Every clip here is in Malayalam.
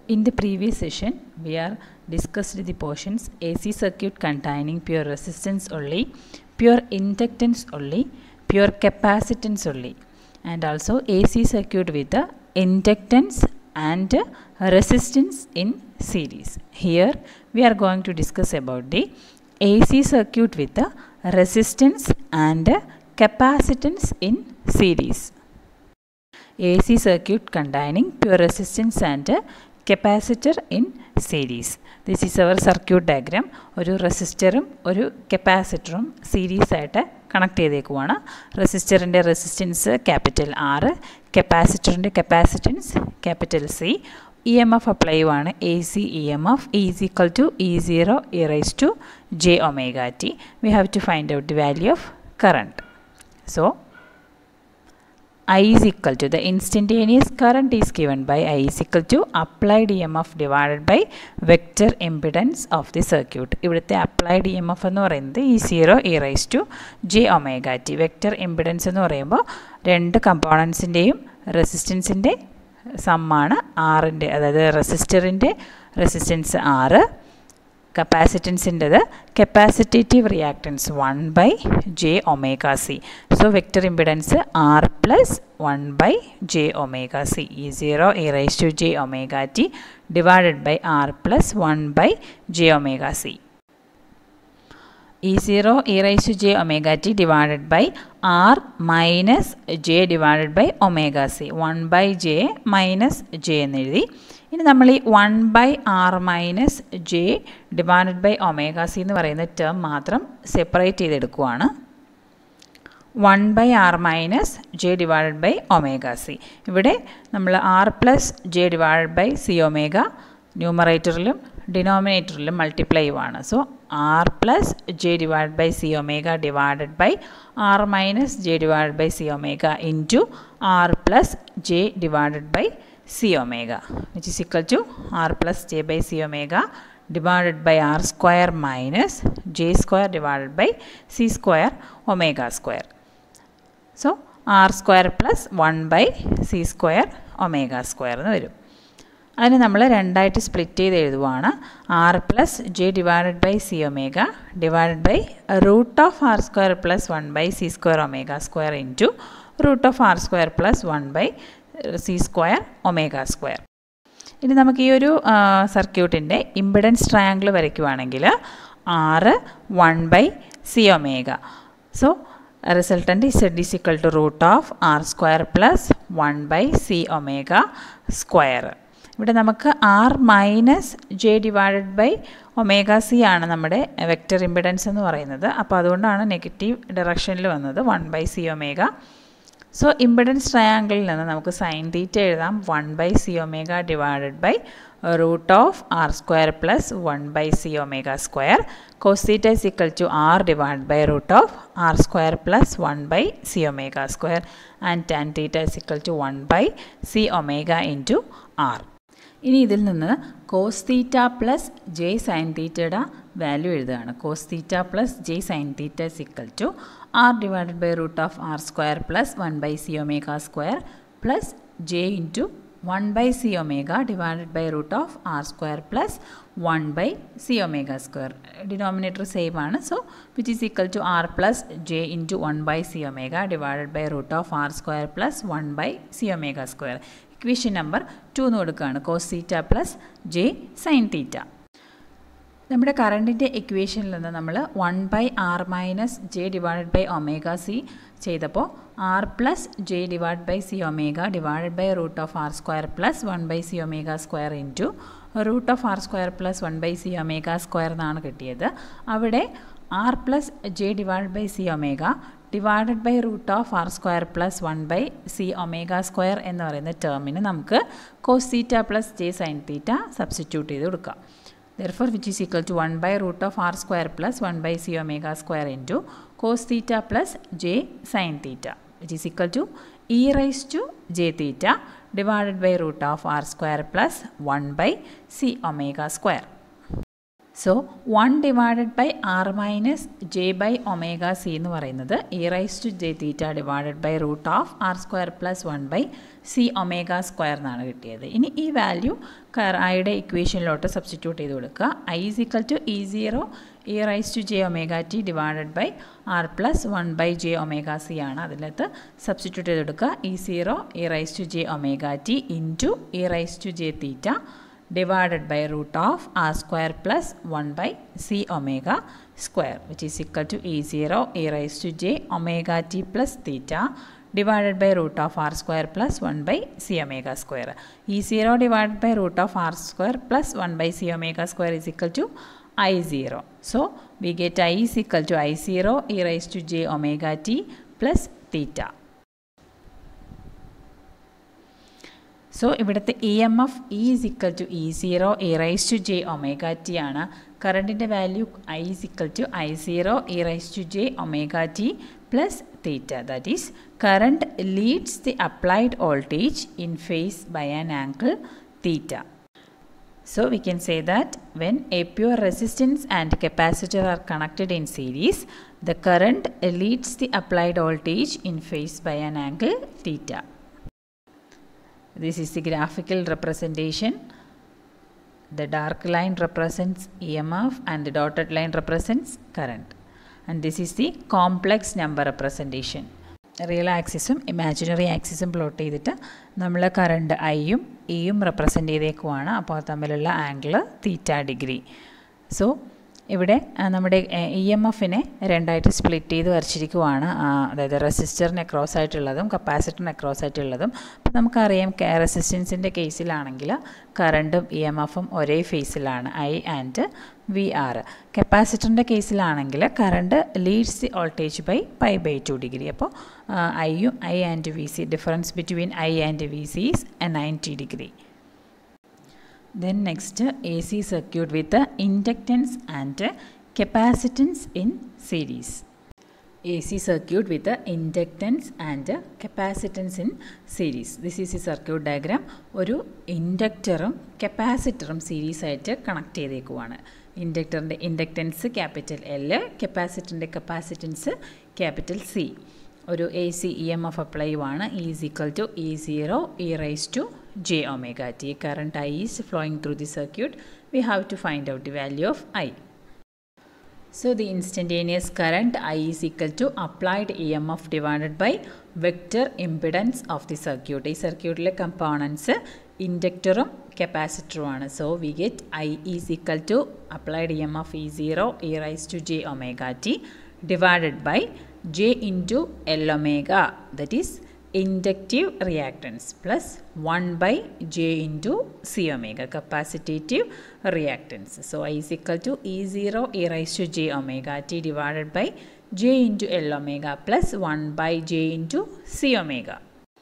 In the previous session, we are discussed the portions AC circuit containing pure resistance only, pure inductance only, pure capacitance only, and also AC circuit with the inductance and resistance in series. Here, we are going to discuss about the AC circuit with the resistance and capacitance in series. AC circuit containing pure resistance and capacitor in series this is our circuit diagram ഒരു റെസിസ്റ്ററും ഒരു കപ്പാസിറ്ററും സീരീസ് ആയിട്ട് കണക്ട് ചെയ്തേക്കുവാണ് റെസിസ്റ്ററിൻ്റെ റെസിസ്റ്റൻസ് ക്യാപിറ്റൽ ആറ് കപ്പാസിറ്ററിൻ്റെ capacitance capital C E M F apply ചെയ്യുവാണ് A C E M F is equal to E zero E raise to J omega T we have to find out the value of current so I is equal to the instantaneous current is given by I is equal to applied EMF divided by vector impedance of the circuit. ഇവിടുത്തെ അപ്ലൈഡ് ഇ എം എഫ് എന്ന് പറയുന്നത് E zero E raise to J omega T vector impedance എന്ന് പറയുമ്പോൾ രണ്ട് കമ്പോണൻസിൻ്റെയും റെസിസ്റ്റൻസിൻ്റെ സമ്മാണ് ആറിൻ്റെ അതായത് റെസിസ്റ്ററിൻ്റെ റെസിസ്റ്റൻസ് ആറ് കപ്പാസിറ്റൻസിൻ്റെത് capacitive reactance one by J omega C so vector impedance R plus one by J omega C E zero E raise to J omega T divided by R plus one by J omega C E zero E raise to J omega T divided by R minus J divided by omega C one by J minus J എന്നെഴുതി ഇനി നമ്മൾ ഈ one by R minus J divided by omega C എന്ന് പറയുന്ന ടേം മാത്രം സെപ്പറേറ്റ് ചെയ്തെടുക്കുവാണ് one by R minus J divided by omega C ഇവിടെ നമ്മൾ R plus J divided by C omega ന്യൂമറേറ്ററിലും ഡിനോമിനേറ്ററിലും മൾട്ടിപ്ലൈ ചെയ്യുവാണ് so R plus J divide by C omega divided by R minus J divide by C omega into R plus J divided by C omega which is equal to R plus J by C omega divided by R square minus J square divided by C square omega square so R square plus one by C square omega square എന്ന് വരും അതിന് നമ്മൾ രണ്ടായിട്ട് സ്പ്ലിറ്റ് ചെയ്ത് എഴുതുവാണ് R plus J divided by C omega divided by root of R square plus one by C square omega square into root of R square plus one by C square omega square ഇനി നമുക്ക് ഈ ഒരു സർക്യൂട്ടിൻ്റെ ഇമ്പിഡൻസ് ട്രയാങ്കിൾ വരയ്ക്കുവാണെങ്കിൽ ആറ് one by C omega so resultant Z is equal to root of R square plus one by C omega square ഇവിടെ നമുക്ക് R minus J divided by omega C ആണ് നമ്മുടെ വെക്റ്റർ ഇമ്പിഡൻസ് എന്ന് പറയുന്നത് അപ്പോൾ അതുകൊണ്ടാണ് നെഗറ്റീവ് ഡയറക്ഷനിൽ വന്നത് one by C omega so impedance ട്രയാങ്കിളിൽ നിന്ന് നമുക്ക് സൈൻ തീറ്റ എഴുതാം one by C omega divided by root of R square plus one by C omega square cos theta is equal to R divide by root of R square plus one by C omega square and tan theta is equal to one by C omega into R ഇനി ഇതിൽ നിന്ന് cos theta plus J sign തീറ്റയുടെ വാല്യൂ എഴുതുകയാണ് cos theta plus J sine theta is equal to R divided by root of R square plus one by C omega square plus J into one by C omega divided by root of R square plus one by C omega square denominator same ആണ് so which is equal to R plus J into one by C omega divided by root of R square plus one by C omega square equation number two എന്ന് കൊടുക്കുകയാണ് cos theta plus J sine theta നമ്മുടെ കറണ്ടിൻ്റെ ഇക്വേഷനിൽ നിന്ന് നമ്മൾ one by R minus J divided by omega C ചെയ്തപ്പോൾ R plus J divide by C omega divided by root of R square plus one by C omega square into root of R square plus one by C omega square എന്നാണ് കിട്ടിയത് അവിടെ R plus J divide by C omega divided by root of R square plus one by C omega square എന്ന് പറയുന്ന ടേമിന് നമുക്ക് cos theta plus J sine theta substitute ചെയ്ത് കൊടുക്കാം therefore which is equal to 1 by root of r square plus 1 by c omega square into cos theta plus j sin theta which is equal to e raised to j theta divided by root of r square plus 1 by c omega square. So one divided by R minus J by omega C എന്ന് പറയുന്നത് E raise to J theta divided by root of R square plus one by C omega square എന്നാണ് കിട്ടിയത് ഇനി ഈ വാല്യൂ ഐയുടെ ഇക്വേഷനിലോട്ട് സബ്സ്റ്റിറ്റ്യൂട്ട് ചെയ്ത് കൊടുക്കുക I is equal to E zero E raise to J omega T divided by R plus one by J omega C ആണ് അതിനകത്ത് സബ്സ്റ്റിറ്റ്യൂട്ട് ചെയ്ത് കൊടുക്കുക E zero E raise to J omega T into E raise to J theta divided by root of r square plus 1 by c omega square which is equal to e0 e raised to j omega t plus theta divided by root of r square plus 1 by c omega square. e0 divided by root of r square plus 1 by c omega square is equal to i0. So, we get i is equal to i0 e raised to j omega t plus theta. So ഇവിടുത്തെ E M F E is equal to E zero E raise to J omega T ആണ് കറണ്ടിൻ്റെ value I is equal to I zero E raise to J omega T plus theta that is current leads the applied voltage in phase by an angle theta So we can say that when a pure resistance and capacitor are connected in series, the current leads the applied voltage in phase by an angle theta. This is the graphical representation. The dark line represents EMF and the dotted line represents current. And this is the complex number representation. Real ആക്സിസും ഇമാജിനറി ആക്സിസും പ്ലോട്ട് ചെയ്തിട്ട് നമ്മൾ കറണ്ട് ഐയും ഇയും റെപ്രസെൻ്റ് ചെയ്തേക്കുവാണ് അപ്പോൾ തമ്മിലുള്ള ആംഗിൾ തീറ്റ ഡിഗ്രി സോ ഇവിടെ നമ്മുടെ ഇ എം എഫിനെ രണ്ടായിട്ട് സ്പ്ലിറ്റ് ചെയ്ത് വരച്ചിരിക്കുവാണ് അതായത് റെസിസ്റ്ററിന് അക്രോസ് ആയിട്ടുള്ളതും കപ്പാസിറ്ററിന് അക്രോസ് ആയിട്ടുള്ളതും അപ്പോൾ നമുക്കറിയാം റെസിസ്റ്റൻസിൻ്റെ കേസിലാണെങ്കിൽ കറണ്ടും ഇ എം എഫും ഒരേ ഫേസിലാണ് ഐ ആൻഡ് വി ആർ കപ്പാസിറ്ററിൻ്റെ കേസിലാണെങ്കിൽ current leads the voltage by pi by two degree അപ്പോൾ ഐയും I and V C difference between I and V C is a ninety degree then next AC circuit with the inductance and capacitance in series. AC circuit with the inductance and capacitance in series. This is a circuit diagram. ഒരു ഇൻഡക്ടറും കപ്പാസിറ്ററും സീരീസ് ആയിട്ട് കണക്ട് ചെയ്തേക്കുവാണ് ഇൻഡക്ടറിൻ്റെ ഇൻഡക്റ്റൻസ് ക്യാപിറ്റൽ എൽ കപ്പാസിറ്ററിൻ്റെ കപ്പാസിറ്റൻസ് ക്യാപിറ്റൽ സി ഒരു A C E M F apply ആണ് E is equal to E zero E raise to j omega t. Current I is flowing through the circuit. We have to find out the value of I. So the instantaneous current I is equal to applied EMF divided by vector impedance of the circuit. ഈ സർക്യൂട്ടിലെ കമ്പോണൻസ് ഇൻഡക്ടറും കപ്പാസിറ്ററുമാണ് so we get I is equal to applied E M F E zero E raise to J omega T divided by J into L omega that is inductive reactance plus 1 by j into c omega capacitive reactance. So I is equal to E0 e raised to j omega t divided by j into L omega plus 1 by j into c omega.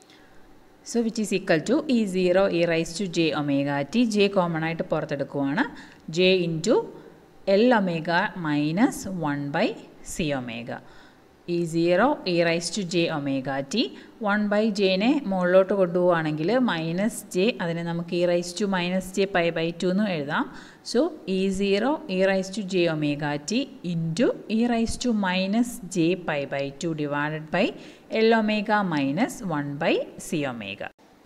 So which is equal to E0 e raised to j omega t j common ആയിട്ട് പുറത്തെടുക്കുവാണ് j into L omega minus 1 by c omega. E zero E raise to J omega T one by ജെനെ മുകളിലോട്ട് കൊണ്ടുപോവുകയാണെങ്കിൽ മൈനസ് ജെ അതിനെ നമുക്ക് E raise to minus J pi by two എന്ന് എഴുതാം so E zero E raise to J omega T into E raise to minus J pi by two divided by L omega minus one by C omega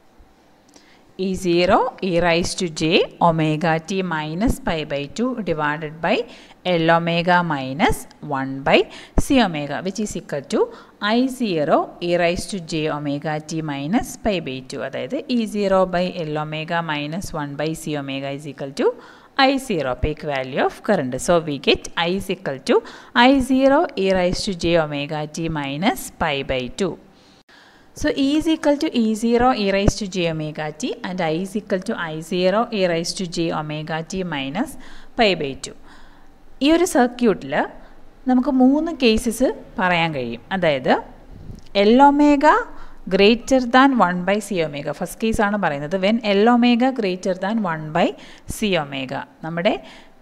E zero E raise to J omega T minus pi by two divided by L omega minus one by C omega which is equal to I zero E raise to J omega T minus pi by two അതായത് E zero by L omega minus one by C omega is equal to I zero peak value of current. So we get I is equal to I zero e raised to j omega t minus pi by 2. So E is equal to E0 e raised to j omega t and I is equal to I0 e raised to j omega t minus pi by 2. ഈ ഒരു സർക്യൂട്ടിൽ നമുക്ക് മൂന്ന് കേസസ് പറയാൻ കഴിയും അതായത് L omega greater than one by C omega first കേസാണ് പറയുന്നത് when L omega greater than one by C omega നമ്മുടെ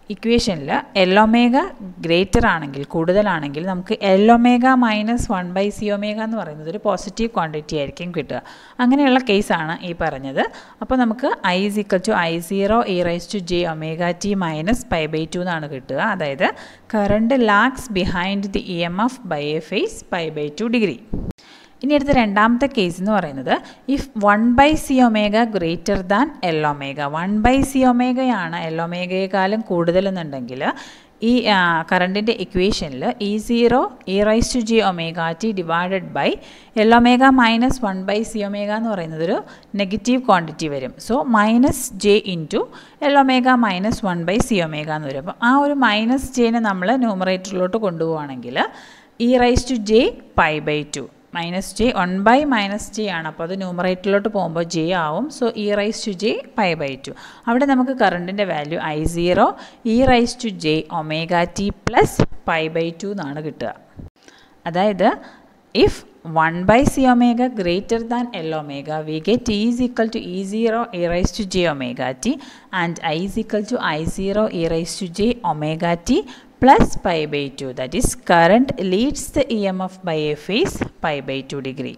ഇക്വേഷനിൽ എല്ലോമേഗ ഗ്രേറ്റർ ആണെങ്കിൽ കൂടുതലാണെങ്കിൽ നമുക്ക് L omega minus one by C omega എന്ന് പറയുന്നത് ഒരു പോസിറ്റീവ് ക്വാണ്ടിറ്റി ആയിരിക്കും കിട്ടുക അങ്ങനെയുള്ള കേസാണ് ഈ പറഞ്ഞത് അപ്പോൾ നമുക്ക് I is equal to I zero E raise to J omega T minus pi by two എന്നാണ് കിട്ടുക അതായത് current lags behind the E M F by a phase pi by two degree ഇനി അടുത്ത രണ്ടാമത്തെ കേസ് എന്ന് പറയുന്നത് if one by C omega greater than L omega one by C ഒമേഗയാണ് എൽ ഒമേഗയെക്കാളും കൂടുതലെന്നുണ്ടെങ്കിൽ ഈ കറണ്ടിൻ്റെ ഇക്വേഷനിൽ E zero E raise to G omega T divided by L omega minus one by C omega എന്ന് പറയുന്നത് ഒരു നെഗറ്റീവ് ക്വാണ്ടിറ്റി വരും so minus J into L omega minus one by C omega എന്ന് വരും അപ്പോൾ ആ ഒരു മൈനസ് ജെനെ നമ്മൾ ന്യൂമറേറ്ററിലോട്ട് കൊണ്ടുപോവുകയാണെങ്കിൽ E raise to J pi by two minus J one by minus J ആണ് അപ്പോൾ അത് ന്യൂമറേറ്ററിലോട്ട് പോകുമ്പോൾ ജെ ആവും so E raise to J pi by two അവിടെ നമുക്ക് കറണ്ടിൻ്റെ value I zero E raise to J omega T plus pi by two എന്നാണ് കിട്ടുക അതായത് if one by C omega greater than L omega we get E is equal to E zero E raise to J omega T and I is equal to I zero E raise to J omega T plus pi by 2 that is current leads the EMF by a phase pi by 2 degree.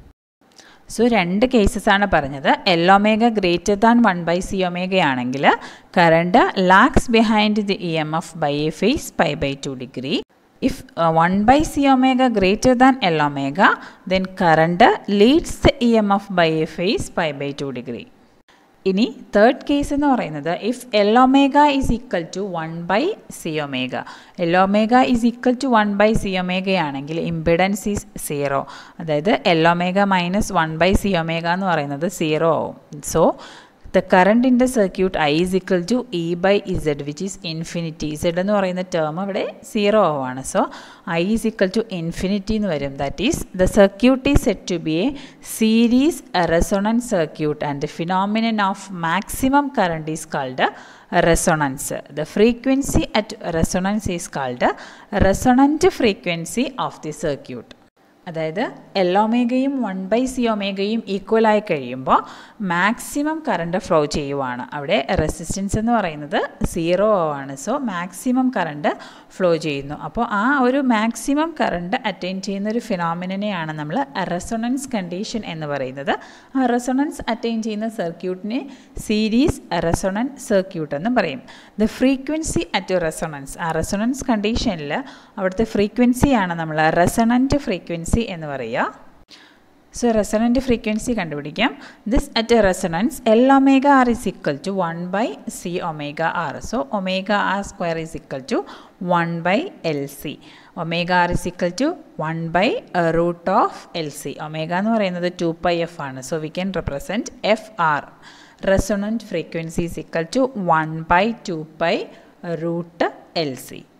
So രണ്ട് കേസസ് ആണ് പറഞ്ഞത് L omega greater than one by C omega ആണെങ്കിൽ current lags behind the E M F by a phase pi by two degree if one by C omega greater than L omega then current leads the E M F by a phase pi by two degree ഇനി തേർഡ് കേസ് എന്ന് പറയുന്നത് if L omega is equal to one by C omega L omega is equal to one by C omega ആണെങ്കിൽ ഇമ്പിഡൻസ് ഈസ് സീറോ അതായത് L omega minus one by C omega എന്ന് പറയുന്നത് സീറോ ആവും so the current in the circuit I is equal to E by Z which is infinity Z എന്ന് പറയുന്ന ടേം ഇവിടെ സീറോ ആവാണ് so I is equal to infinity എന്ന് വരും that is the circuit is set to be a series resonance circuit and the phenomenon of maximum current is called resonance the frequency at resonance is called resonant frequency of the circuit അതായത് എൽ ഒമേഗയും വൺ ബൈ സി ഒമേഗയും ഈക്വലായി കഴിയുമ്പോൾ മാക്സിമം കറണ്ട് ഫ്ലോ ചെയ്യുവാണ് അവിടെ റെസിസ്റ്റൻസ് എന്ന് പറയുന്നത് സീറോ ആണ് സോ മാക്സിമം കറണ്ട് ഫ്ലോ ചെയ്യുന്നു അപ്പോൾ ആ ഒരു മാക്സിമം കറണ്ട് അറ്റൈൻ ചെയ്യുന്ന ഒരു ഫിനോമിനെയാണ് നമ്മൾ റെസൊണൻസ് കണ്ടീഷൻ എന്ന് പറയുന്നത് ആ റെസൊണൻസ് അറ്റൈൻ ചെയ്യുന്ന സർക്യൂട്ടിനെ സീരീസ് റെസൊണൻസ് സർക്യൂട്ട് എന്ന് പറയും ദ ഫ്രീക്വൻസി അറ്റ് റെസൊണൻസ് ആ റെസൊണൻസ് കണ്ടീഷനിൽ അവിടുത്തെ ഫ്രീക്വൻസിയാണ് നമ്മൾ റെസണൻറ്റ് ഫ്രീക്വൻസി എന്ന് പറയുക സോ റെസണൻറ്റ് ഫ്രീക്വൻസി കണ്ടുപിടിക്കാം this at a resonance L omega R is equal to one by C omega R so omega R square is equal to one by L C omega R is equal to one by root of L C omega എന്ന് പറയുന്നത് ടു പൈ എഫ് ആണ് so we can represent F R resonant frequency is equal to one by two pi root L C